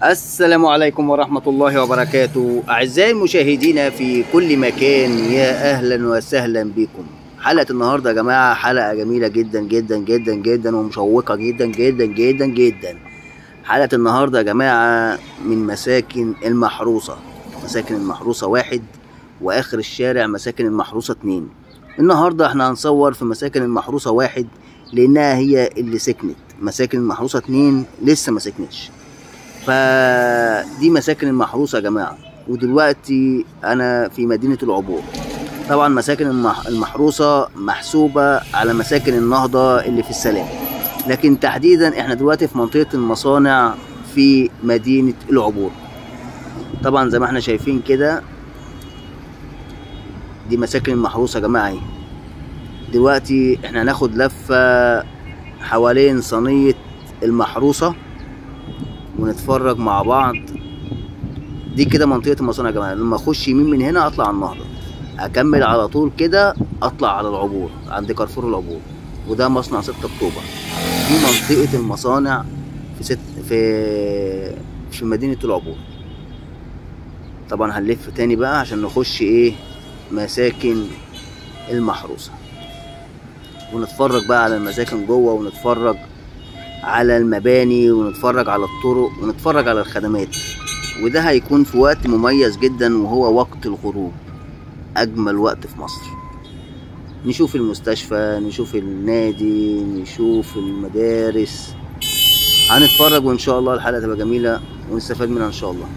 السلام عليكم ورحمة الله وبركاته أعزائي المشاهدين في كل مكان يا أهلا وسهلا بكم حلقة النهاردة يا جماعة حلقة جميلة جدا جدا جدا جدا ومشوقة جدا جدا جدا جدا حلقة النهاردة يا جماعة من مساكن المحروسة مساكن المحروسة واحد وآخر الشارع مساكن المحروسة اتنين النهاردة احنا هنصور في مساكن المحروسة واحد لأنها هي اللي سكنت مساكن المحروسة اتنين لسه ما سكنتش فدي مساكن المحروسة يا جماعة ودلوقتي أنا في مدينة العبور طبعا مساكن المح- المحروسة محسوبة على مساكن النهضة اللي في السلام لكن تحديدا احنا دلوقتي في منطقة المصانع في مدينة العبور طبعا زي ما احنا شايفين كده دي مساكن المحروسة يا جماعة اهي دلوقتي احنا هناخد لفة حوالين صينية المحروسة ونتفرج مع بعض دي كده منطقة المصانع يا جماعة لما اخش يمين من هنا اطلع على النهضة اكمل على طول كده اطلع على العبور عند كارفور العبور وده مصنع 6 اكتوبر دي منطقة المصانع في ست في في مدينة العبور طبعا هنلف تاني بقى عشان نخش ايه مساكن المحروسة ونتفرج بقى على المساكن جوه ونتفرج على المباني ونتفرج على الطرق ونتفرج على الخدمات وده هيكون في وقت مميز جدا وهو وقت الغروب أجمل وقت في مصر نشوف المستشفى نشوف النادي نشوف المدارس هنتفرج وإن شاء الله الحلقة تبقى جميلة ونستفاد منها إن شاء الله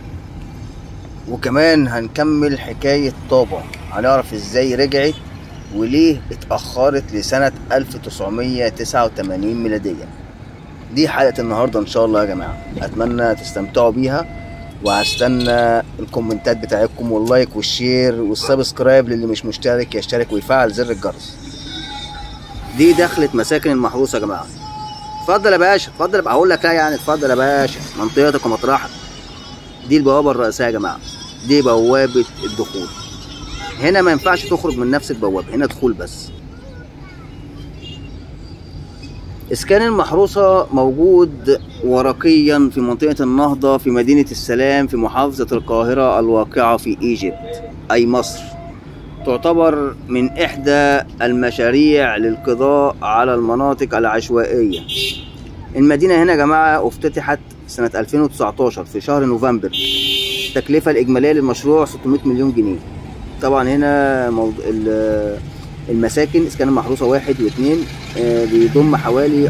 وكمان هنكمل حكاية طابة هنعرف ازاي رجعت وليه اتأخرت لسنة 1989 ميلادية دي حلقة النهاردة ان شاء الله يا جماعة اتمنى تستمتعوا بيها وهستنى الكومنتات بتاعتكم واللايك والشير والسبسكرايب للي مش مشترك يشترك ويفعل زر الجرس دي دخلت مساكن المحروسة يا جماعة اتفضل يا باشا اتفضل يا باشا هقول لك لا يعني اتفضل يا باشا منطقتك ومطرحك دي البوابة الرئيسية يا جماعة دي بوابة الدخول هنا ما ينفعش تخرج من نفس البوابة هنا دخول بس إسكان المحروسة موجود ورقيا في منطقة النهضة في مدينة السلام في محافظة القاهرة الواقعة في إيجيبت أي مصر تعتبر من إحدى المشاريع للقضاء على المناطق العشوائية المدينة هنا يا جماعة افتتحت سنة 2019 في شهر نوفمبر التكلفة الإجمالية للمشروع 600 مليون جنيه طبعا هنا موضوع ال- المساكن إسكان المحروسة واحد واثنين آه، بيضم حوالي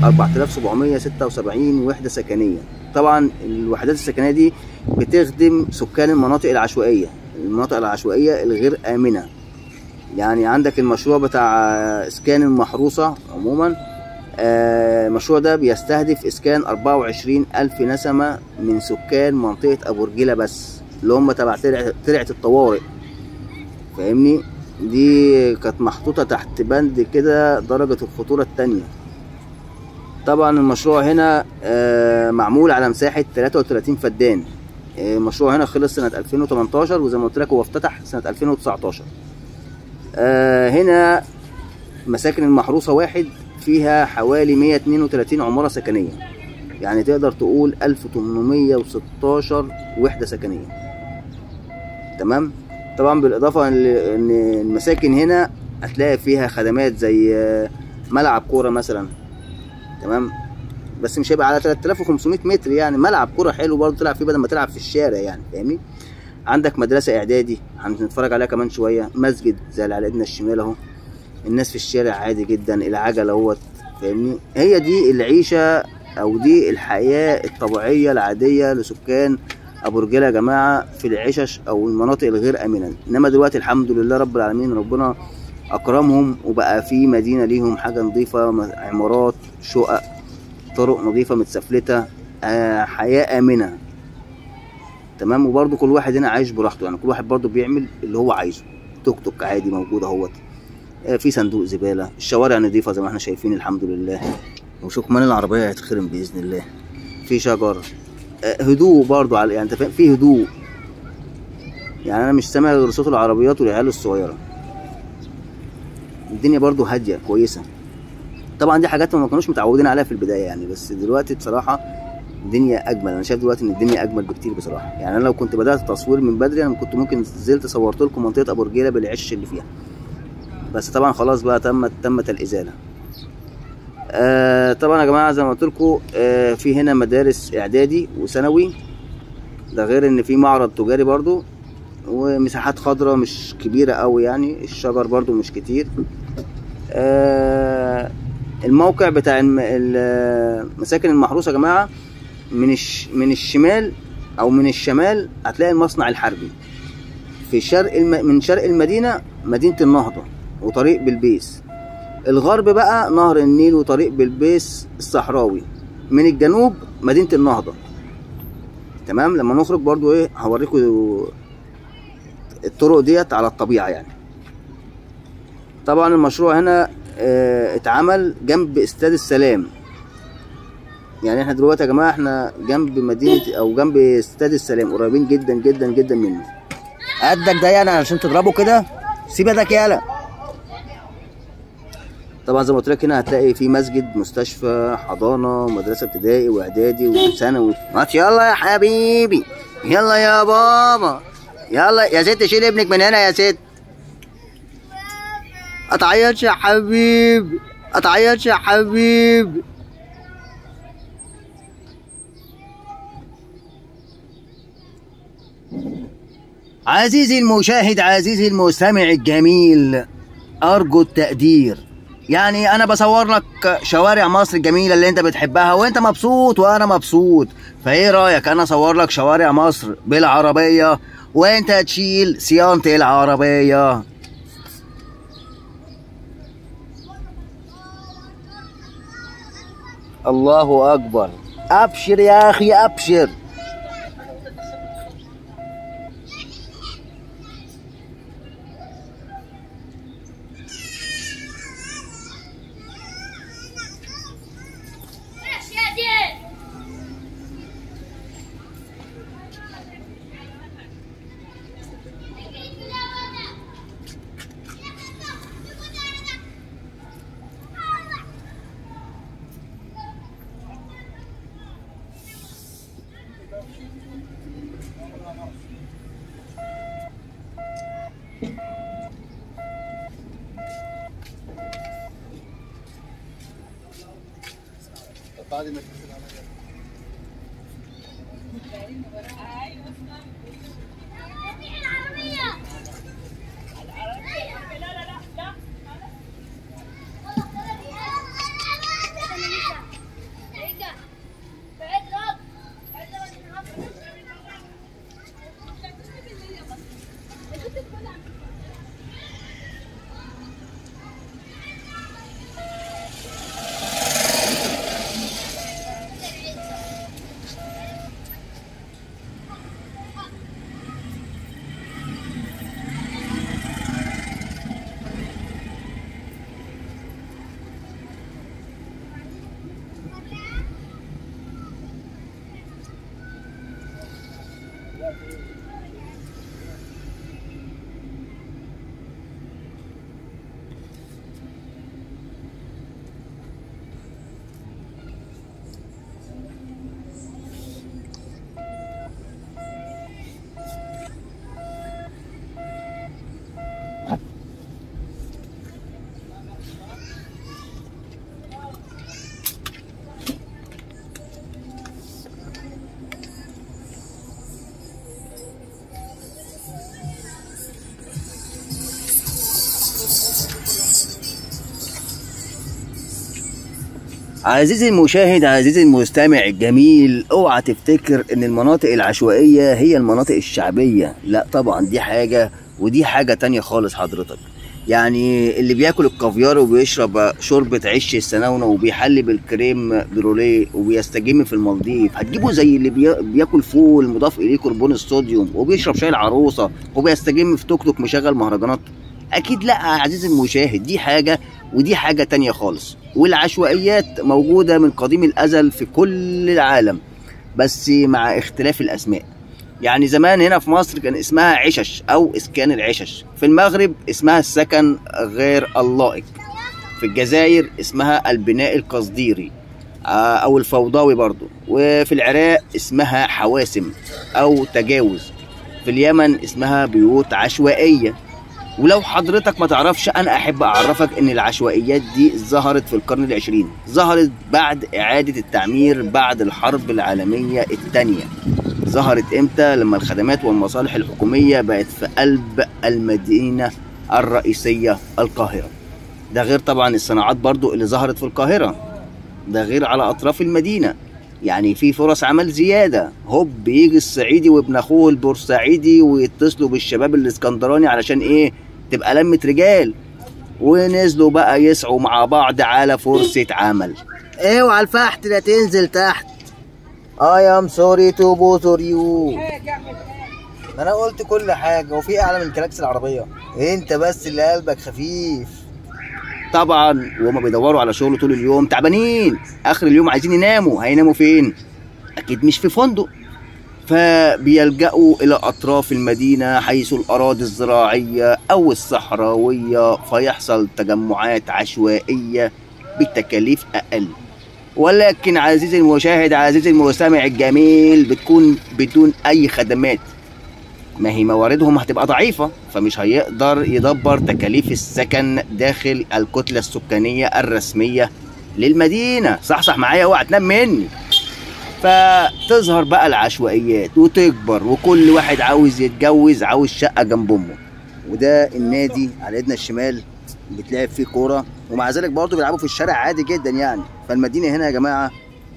4776 وحدة سكنية طبعا الوحدات السكنية دي بتخدم سكان المناطق العشوائية المناطق العشوائية الغير آمنة يعني عندك المشروع بتاع إسكان المحروسة عموما آه، المشروع ده بيستهدف إسكان 24 ألف نسمة من سكان منطقة أبو رجيلة بس اللي هم تبع ترعة ترعة الطوارئ فاهمني دي كانت محطوطة تحت بند كده درجة الخطورة التانية طبعا المشروع هنا آه، معمول على مساحة 33 فدان آه، المشروع هنا خلص سنة 2018 وزي ما قلت لك هو افتتح سنة 2019 آه، هنا مساكن المحروسة واحد فيها حوالي 132 عمارة سكنية يعني تقدر تقول 1816 وحدة سكنية تمام طبعا بالإضافة إن إن المساكن هنا هتلاقي فيها خدمات زي آه، ملعب كورة مثلا تمام بس مش هيبقى على 3500 متر يعني ملعب كورة حلو برضه تلعب فيه بدل ما تلعب في الشارع يعني فاهمني عندك مدرسة إعدادي هنتفرج عليها كمان شوية مسجد زي اللي على إيدنا الشمال أهو الناس في الشارع عادي جدا العجل اهوت فاهمني هي دي العيشة او دي الحياة الطبيعية العادية لسكان ابو رجالة يا جماعة في العشش او المناطق الغير امنة انما دلوقتي الحمد لله رب العالمين ربنا اكرمهم وبقى في مدينة ليهم حاجة نظيفة م- عمارات شقق طرق نظيفة متسفلتة آه حياة امنة تمام وبرضه كل واحد هنا عايش براحته يعني كل واحد برضه بيعمل اللي هو عايزه توك توك عادي موجود اهوت آه، في صندوق زبالة الشوارع نظيفة زي ما احنا شايفين الحمد لله وشوف كمان العربية هتخرم بإذن الله في شجر آه، هدوء برضو على يعني انت فاهم في هدوء يعني انا مش سامع غير صوت العربيات والعيال الصغيرة الدنيا برضو هادية كويسة طبعا دي حاجات ما كانوش متعودين عليها في البداية يعني بس دلوقتي بصراحة الدنيا اجمل انا شايف دلوقتي ان الدنيا اجمل بكتير بصراحه يعني انا لو كنت بدات التصوير من بدري انا كنت ممكن نزلت صورت لكم منطقه ابو رجيله بالعش اللي فيها بس طبعا خلاص بقى تمت تمت الازاله آه طبعا يا جماعه زي ما قلت لكم آه في هنا مدارس اعدادي وثانوي ده غير ان في معرض تجاري برضو ومساحات خضراء مش كبيره قوي يعني الشجر برضو مش كتير آه الموقع بتاع الم- المساكن المحروسه يا جماعه من الش من الشمال او من الشمال هتلاقي المصنع الحربي في شرق الم... من شرق المدينه مدينه النهضه وطريق بلبيس الغرب بقى نهر النيل وطريق بلبيس الصحراوي من الجنوب مدينه النهضه تمام لما نخرج برضو ايه هوريكم الطرق ديت على الطبيعه يعني طبعا المشروع هنا اه اتعمل جنب استاد السلام يعني احنا دلوقتي يا جماعه احنا جنب مدينه او جنب استاد السلام قريبين جدا جدا جدا منه قدك ده يعني عشان تضربه كده سيب ايدك يالا طبعا زي ما قلت لك هنا هتلاقي في مسجد مستشفى حضانه مدرسه ابتدائي واعدادي وثانوي مات يلا يا حبيبي يلا يا بابا يلا يا ست شيل ابنك من هنا يا ست اتعيطش يا حبيبي اتعيطش يا حبيبي عزيزي المشاهد عزيزي المستمع الجميل أرجو التقدير يعني أنا بصور لك شوارع مصر الجميلة اللي أنت بتحبها وأنت مبسوط وأنا مبسوط فإيه رأيك أنا أصور لك شوارع مصر بالعربية وأنت تشيل صيانة العربية الله أكبر أبشر يا أخي أبشر عزيزي المشاهد عزيزي المستمع الجميل اوعى تفتكر ان المناطق العشوائية هي المناطق الشعبية لا طبعا دي حاجة ودي حاجة تانية خالص حضرتك يعني اللي بياكل الكافيار وبيشرب شوربة عش السناونة وبيحلي بالكريم بروليه وبيستجم في المالديف هتجيبه زي اللي بي... بياكل فول مضاف اليه كربون الصوديوم وبيشرب شاي العروسة وبيستجم في توك توك مشغل مهرجانات اكيد لا يا عزيزي المشاهد دي حاجة ودي حاجة تانية خالص والعشوائيات موجودة من قديم الأزل في كل العالم بس مع اختلاف الأسماء يعني زمان هنا في مصر كان اسمها عشش أو إسكان العشش في المغرب اسمها السكن غير اللائق في الجزائر اسمها البناء القصديري آه، او الفوضوي برضو وفي العراق اسمها حواسم او تجاوز في اليمن اسمها بيوت عشوائيه ولو حضرتك ما تعرفش انا احب اعرفك ان العشوائيات دي ظهرت في القرن العشرين ظهرت بعد اعادة التعمير بعد الحرب العالمية الثانية ظهرت امتى لما الخدمات والمصالح الحكومية بقت في قلب المدينة الرئيسية القاهرة ده غير طبعا الصناعات برضو اللي ظهرت في القاهرة ده غير على اطراف المدينة يعني في فرص عمل زيادة هوب يجي الصعيدي وابن اخوه البورسعيدي ويتصلوا بالشباب الاسكندراني علشان ايه تبقى لمة رجال ونزلوا بقى يسعوا مع بعض على فرصة عمل اوعى الفحت لا تنزل تحت I am sorry to bother you انا قلت كل حاجة وفي اعلى من كلاكس العربية انت بس اللي قلبك خفيف طبعا وهما بيدوروا على شغل طول اليوم تعبانين اخر اليوم عايزين يناموا هيناموا فين اكيد مش في فندق فبيلجأوا إلى أطراف المدينة حيث الأراضي الزراعية أو الصحراوية فيحصل تجمعات عشوائية بتكاليف أقل ولكن عزيزي المشاهد عزيزي المستمع الجميل بتكون بدون أي خدمات ما هي مواردهم هتبقى ضعيفة فمش هيقدر يدبر تكاليف السكن داخل الكتلة السكانية الرسمية للمدينة صح صح معايا اوعى تنام مني فتظهر بقى العشوائيات وتكبر وكل واحد عاوز يتجوز عاوز شقة جنب امه وده النادي على ايدنا الشمال بتلعب فيه كورة ومع ذلك برضه بيلعبوا في الشارع عادي جدا يعني فالمدينة هنا يا جماعة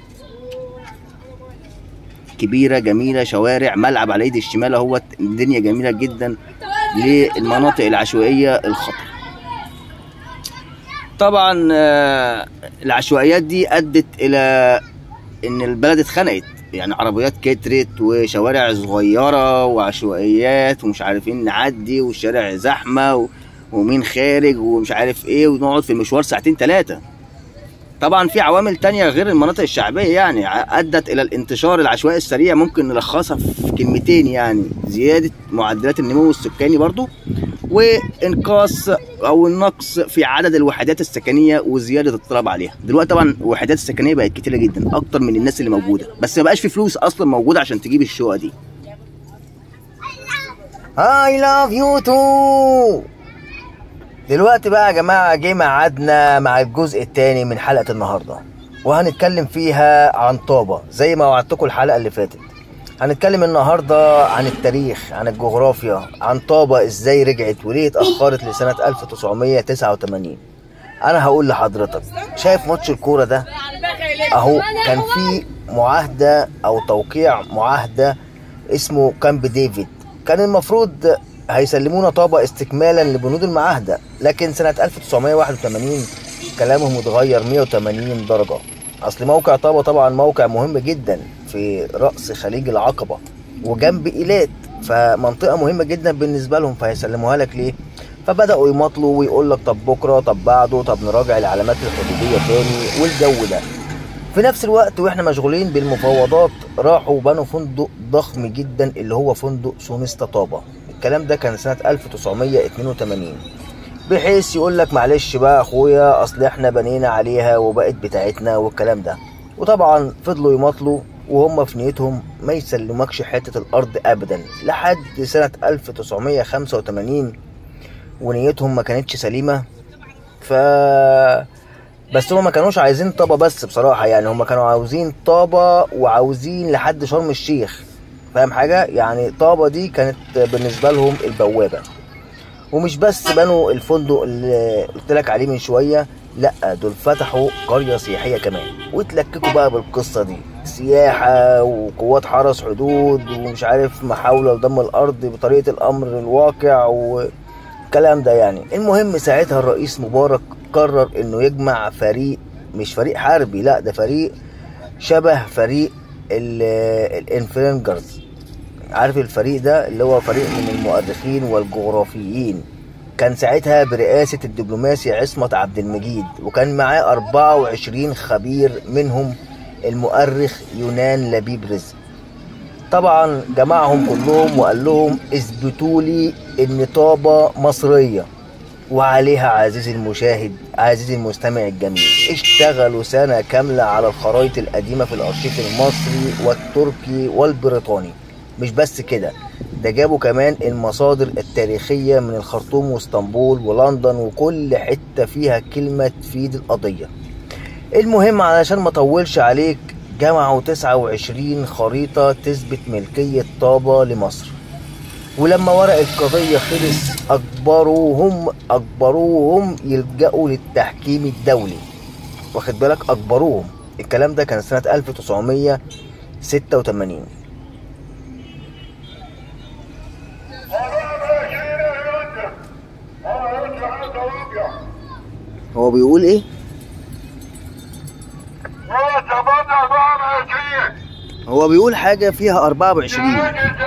كبيرة جميلة شوارع ملعب على ايد الشمال اهوت الدنيا جميلة جدا للمناطق العشوائية الخطر طبعا آه، العشوائيات دي ادت الى ان البلد اتخنقت يعني عربيات كترت وشوارع صغيره وعشوائيات ومش عارفين نعدي والشارع زحمه و... ومين خارج ومش عارف ايه ونقعد في المشوار ساعتين ثلاثه طبعا في عوامل تانية غير المناطق الشعبية يعني أدت إلى الانتشار العشوائي السريع ممكن نلخصها في كلمتين يعني زيادة معدلات النمو السكاني برضو وانقاص او النقص في عدد الوحدات السكنيه وزياده الطلب عليها دلوقتي طبعا الوحدات السكنيه بقت كتيره جدا اكتر من الناس اللي موجوده بس ما بقاش في فلوس اصلا موجوده عشان تجيب الشقه دي I love you too دلوقتي بقى يا جماعة جه ميعادنا مع الجزء الثاني من حلقة النهاردة وهنتكلم فيها عن طابة زي ما وعدتكم الحلقة اللي فاتت هنتكلم النهاردة عن التاريخ عن الجغرافيا عن طابة ازاي رجعت وليه اتأخرت لسنة 1989 انا هقول لحضرتك شايف ماتش الكورة ده اهو كان في معاهدة او توقيع معاهدة اسمه كامب ديفيد كان المفروض هيسلمونا طابة استكمالا لبنود المعاهدة لكن سنة 1981 كلامهم اتغير 180 درجة اصل موقع طابة طبعا موقع مهم جدا في رأس خليج العقبة وجنب ايلات فمنطقة مهمة جدا بالنسبة لهم فهيسلموها لك ليه فبدأوا يمطلوا ويقول لك طب بكرة طب بعده طب نراجع العلامات الحدودية تاني والجو ده في نفس الوقت واحنا مشغولين بالمفاوضات راحوا بنوا فندق ضخم جدا اللي هو فندق سونيستا طابة الكلام ده كان سنة 1982 بحيث يقول لك معلش بقى اخويا اصل احنا بنينا عليها وبقت بتاعتنا والكلام ده وطبعا فضلوا يمطلوا وهم في نيتهم ما يسلمكش حتة الارض ابدا لحد سنة 1985 ونيتهم ما كانتش سليمة ف بس هم ما كانوش عايزين طابة بس بصراحة يعني هم كانوا عاوزين طابة وعاوزين لحد شرم الشيخ فاهم حاجة يعني طابة دي كانت بالنسبة لهم البوابة ومش بس بنوا الفندق اللي قلت لك عليه من شوية لا دول فتحوا قرية سياحية كمان واتلككوا بقى بالقصة دي سياحة وقوات حرس حدود ومش عارف محاولة لضم الأرض بطريقة الأمر الواقع والكلام ده يعني المهم ساعتها الرئيس مبارك قرر انه يجمع فريق مش فريق حربي لا ده فريق شبه فريق الانفلنجرز عارف الفريق ده اللي هو فريق من المؤرخين والجغرافيين كان ساعتها برئاسة الدبلوماسي عصمت عبد المجيد وكان معاه 24 خبير منهم المؤرخ يونان لبيب رزق طبعا جمعهم كلهم وقال لهم اثبتوا لي ان طابة مصرية وعليها عزيزي المشاهد عزيزي المستمع الجميل اشتغلوا سنة كاملة على الخرائط القديمة في الأرشيف المصري والتركي والبريطاني مش بس كده ده جابوا كمان المصادر التاريخية من الخرطوم واسطنبول ولندن وكل حتة فيها كلمة تفيد القضية المهم علشان ما اطولش عليك جمعوا 29 خريطة تثبت ملكية طابة لمصر ولما ورق القضية خلص أجبروهم أجبروهم يلجأوا للتحكيم الدولي واخد بالك أجبروهم الكلام ده كان سنة 1986 هو بيقول ايه؟ هو بيقول حاجة فيها 24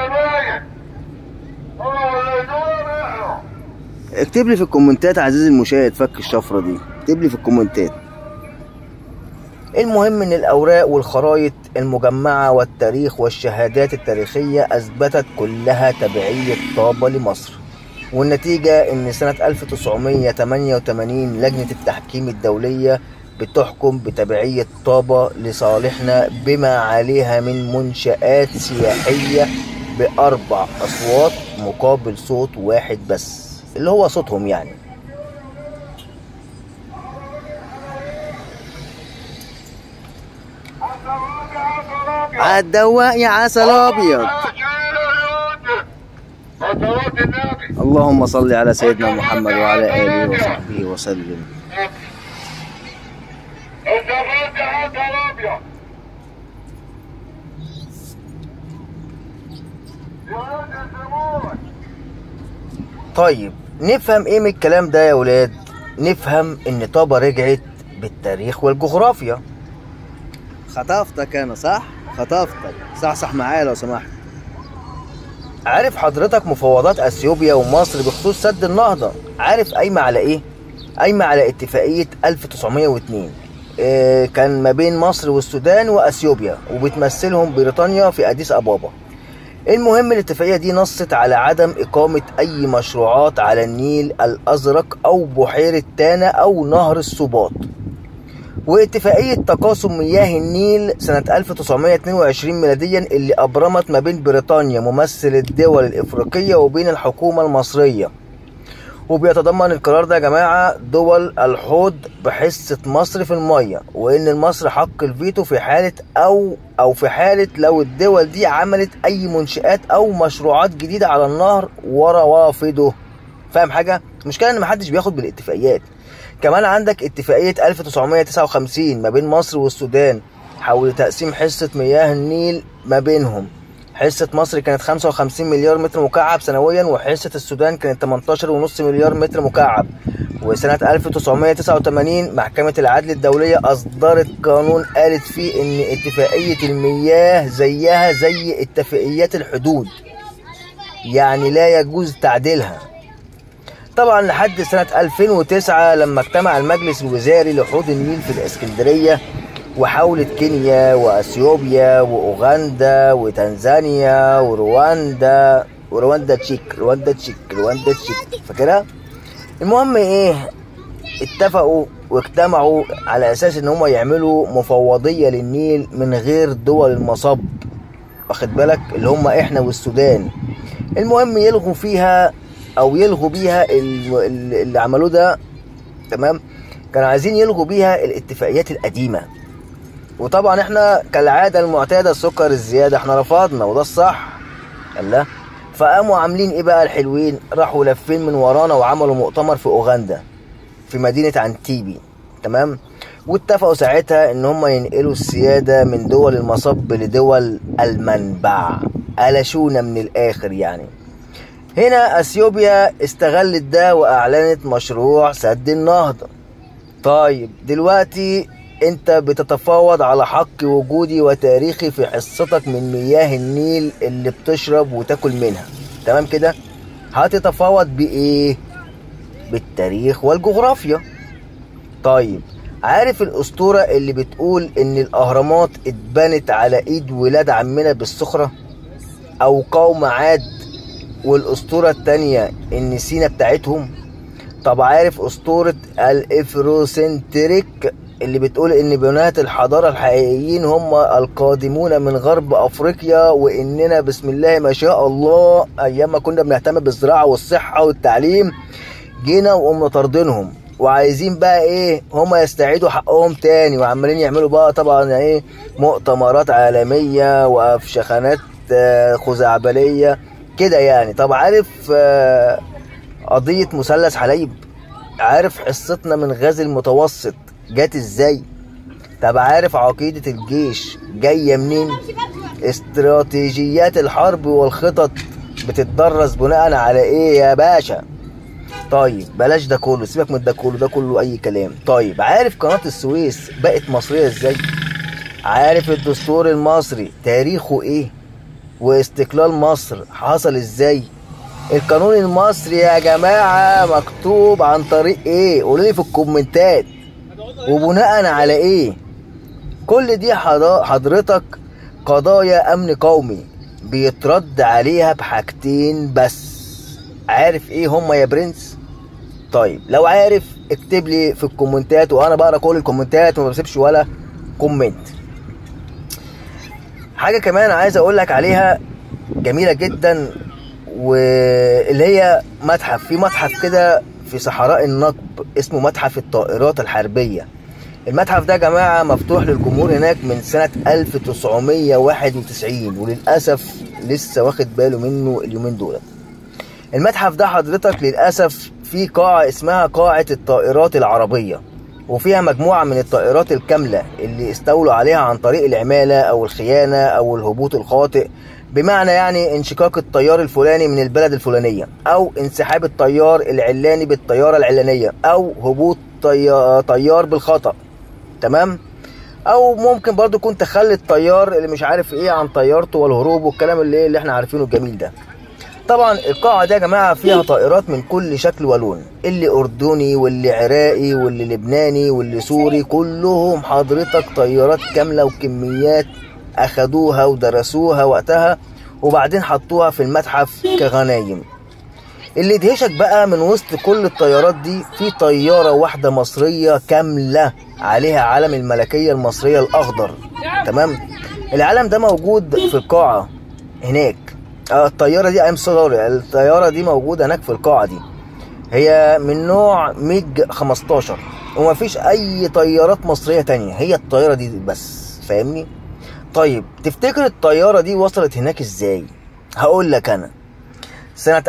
اكتب لي في الكومنتات عزيزي المشاهد فك الشفرة دي اكتب لي في الكومنتات المهم ان الاوراق والخرايط المجمعة والتاريخ والشهادات التاريخية اثبتت كلها تبعية طابة لمصر والنتيجة ان سنة 1988 لجنة التحكيم الدولية بتحكم بتبعية طابة لصالحنا بما عليها من منشآت سياحية بأربع أصوات مقابل صوت واحد بس اللي هو صوتهم يعني عالدواء يا عسل ابيض اللهم صل على سيدنا محمد وعلى اله وصحبه وسلم طيب نفهم ايه من الكلام ده يا ولاد نفهم ان طابة رجعت بالتاريخ والجغرافيا خطفتك انا صح خطفتك صح صح معايا لو سمحت عارف حضرتك مفاوضات اثيوبيا ومصر بخصوص سد النهضة عارف قايمة على ايه قايمة على اتفاقية 1902 إيه كان ما بين مصر والسودان واثيوبيا وبتمثلهم بريطانيا في اديس ابابا المهم الاتفاقية دي نصت على عدم إقامة أي مشروعات على النيل الأزرق أو بحيرة تانا أو نهر السباط واتفاقية تقاسم مياه النيل سنة 1922 ميلاديا اللي أبرمت ما بين بريطانيا ممثل الدول الإفريقية وبين الحكومة المصرية وبيتضمن القرار ده يا جماعة دول الحوض بحصة مصر في المية وإن مصر حق الفيتو في حالة أو أو في حالة لو الدول دي عملت أي منشآت أو مشروعات جديدة على النهر وروافده فاهم حاجة؟ المشكلة إن محدش بياخد بالاتفاقيات كمان عندك اتفاقية 1959 ما بين مصر والسودان حول تقسيم حصة مياه النيل ما بينهم حصة مصر كانت 55 مليار متر مكعب سنويا وحصة السودان كانت 18.5 مليار متر مكعب وسنة 1989 محكمة العدل الدولية أصدرت قانون قالت فيه إن اتفاقية المياه زيها زي اتفاقيات الحدود يعني لا يجوز تعديلها طبعا لحد سنة 2009 لما اجتمع المجلس الوزاري لحوض النيل في الإسكندرية وحاولت كينيا واثيوبيا واوغندا وتنزانيا ورواندا ورواندا تشيك رواندا تشيك رواندا تشيك فاكرها المهم ايه اتفقوا واجتمعوا على اساس ان هم يعملوا مفوضيه للنيل من غير دول المصب واخد بالك اللي هم احنا والسودان المهم يلغوا فيها او يلغوا بيها اللي عملوه ده تمام كانوا عايزين يلغوا بيها الاتفاقيات القديمه وطبعا احنا كالعاده المعتاده السكر الزياده احنا رفضنا وده الصح الله فقاموا عاملين ايه بقى الحلوين راحوا لافين من ورانا وعملوا مؤتمر في اوغندا في مدينه عنتيبي تمام واتفقوا ساعتها ان هم ينقلوا السياده من دول المصب لدول المنبع قلشونا من الاخر يعني هنا اثيوبيا استغلت ده واعلنت مشروع سد النهضه طيب دلوقتي انت بتتفاوض على حق وجودي وتاريخي في حصتك من مياه النيل اللي بتشرب وتاكل منها تمام كده هتتفاوض بايه بالتاريخ والجغرافيا طيب عارف الاسطورة اللي بتقول ان الاهرامات اتبنت على ايد ولاد عمنا بالصخرة او قوم عاد والاسطورة التانية ان سينا بتاعتهم طب عارف اسطورة الافروسنتريك اللي بتقول ان بناة الحضارة الحقيقيين هم القادمون من غرب افريقيا واننا بسم الله ما شاء الله ايام ما كنا بنهتم بالزراعة والصحة والتعليم جينا وقمنا طاردينهم وعايزين بقى ايه هم يستعيدوا حقهم تاني وعمالين يعملوا بقى طبعا ايه مؤتمرات عالمية وافشخانات آه، خزعبلية كده يعني طب عارف آه، قضية مثلث حلايب عارف حصتنا من غاز المتوسط جت ازاي طب عارف عقيدة الجيش جاية منين استراتيجيات الحرب والخطط بتتدرس بناء على ايه يا باشا طيب بلاش ده كله سيبك من ده كله ده كله اي كلام طيب عارف قناة السويس بقت مصرية ازاي عارف الدستور المصري تاريخه ايه واستقلال مصر حصل ازاي القانون المصري يا جماعة مكتوب عن طريق ايه قولولي في الكومنتات وبناء على ايه كل دي حضا- حضرتك قضايا امن قومي بيترد عليها بحاجتين بس عارف ايه هما يا برنس طيب لو عارف اكتب لي في الكومنتات وانا بقرا كل الكومنتات وما بسيبش ولا كومنت حاجه كمان عايز اقول لك عليها جميله جدا واللي هي متحف في متحف كده في صحراء النقب اسمه متحف الطائرات الحربيه المتحف ده يا جماعه مفتوح للجمهور هناك من سنه 1991 وللاسف لسه واخد باله منه اليومين دول المتحف ده حضرتك للأسف في قاعة اسمها قاعة الطائرات العربية وفيها مجموعة من الطائرات الكاملة اللي استولوا عليها عن طريق العمالة أو الخيانة أو الهبوط الخاطئ بمعنى يعني انشقاق الطيار الفلاني من البلد الفلانية أو انسحاب الطيار العلاني بالطيارة العلانية أو هبوط طي- طيار بالخطأ تمام او ممكن برضو يكون تخلي الطيار اللي مش عارف ايه عن طيارته والهروب والكلام اللي اللي احنا عارفينه الجميل ده طبعا القاعة دي يا جماعة فيها طائرات من كل شكل ولون اللي أردني واللي عراقي واللي لبناني واللي سوري كلهم حضرتك طيارات كاملة وكميات أخدوها ودرسوها وقتها وبعدين حطوها في المتحف كغنايم اللي يدهشك بقى من وسط كل الطيارات دي في طيارة واحدة مصرية كاملة عليها علم الملكية المصرية الأخضر تمام العلم ده موجود في القاعة هناك آه، الطيارة دي أيام سوري الطيارة دي موجودة هناك في القاعة دي هي من نوع ميج 15 ومفيش أي طيارات مصرية تانية هي الطيارة دي بس فاهمني طيب تفتكر الطيارة دي وصلت هناك ازاي هقول لك أنا سنة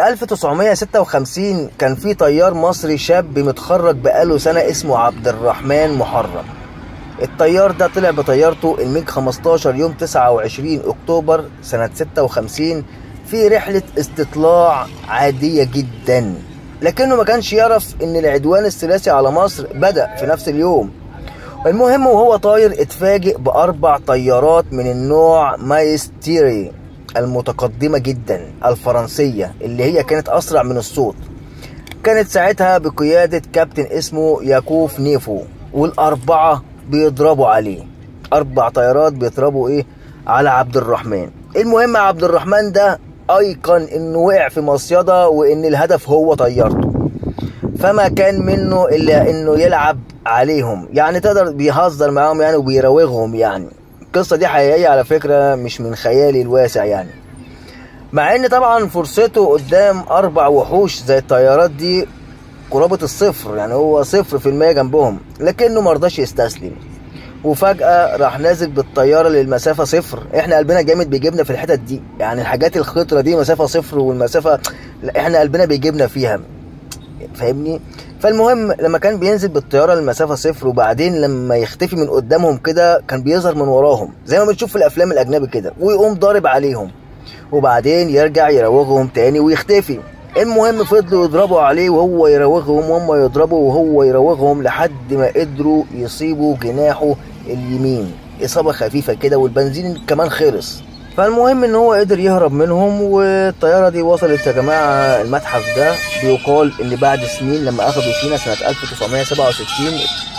1956 كان في طيار مصري شاب متخرج بقاله سنة اسمه عبد الرحمن محرم الطيار ده طلع بطيارته الميج 15 يوم 29 اكتوبر سنة 56 في رحلة استطلاع عادية جدا لكنه ما كانش يعرف ان العدوان الثلاثي على مصر بدأ في نفس اليوم المهم وهو طاير اتفاجئ بأربع طيارات من النوع مايستيري المتقدمة جدا الفرنسية اللي هي كانت أسرع من الصوت كانت ساعتها بقيادة كابتن اسمه ياكوف نيفو والأربعة بيضربوا عليه أربع طيارات بيضربوا إيه على عبد الرحمن المهم عبد الرحمن ده أيقن إنه وقع في مصيدة وإن الهدف هو طيارته فما كان منه إلا إنه يلعب عليهم يعني تقدر بيهزر معاهم يعني وبيراوغهم يعني القصة دي حقيقية على فكرة مش من خيالي الواسع يعني مع ان طبعا فرصته قدام اربع وحوش زي الطيارات دي قرابة الصفر يعني هو صفر في المية جنبهم لكنه مرضاش يستسلم وفجأة راح نازل بالطيارة للمسافة صفر احنا قلبنا جامد بيجيبنا في الحتت دي يعني الحاجات الخطرة دي مسافة صفر والمسافة لا، احنا قلبنا بيجيبنا فيها فاهمني فالمهم لما كان بينزل بالطياره لمسافه صفر وبعدين لما يختفي من قدامهم كده كان بيظهر من وراهم زي ما بنشوف في الافلام الاجنبي كده ويقوم ضارب عليهم وبعدين يرجع يراوغهم تاني ويختفي المهم فضلوا يضربوا عليه وهو يراوغهم وهم يضربوا وهو يراوغهم لحد ما قدروا يصيبوا جناحه اليمين إصابة خفيفة كده والبنزين كمان خلص فالمهم ان هو قدر يهرب منهم والطيارة دي وصلت يا جماعة المتحف ده بيقال ان بعد سنين لما اخدوا سينا سنة 1967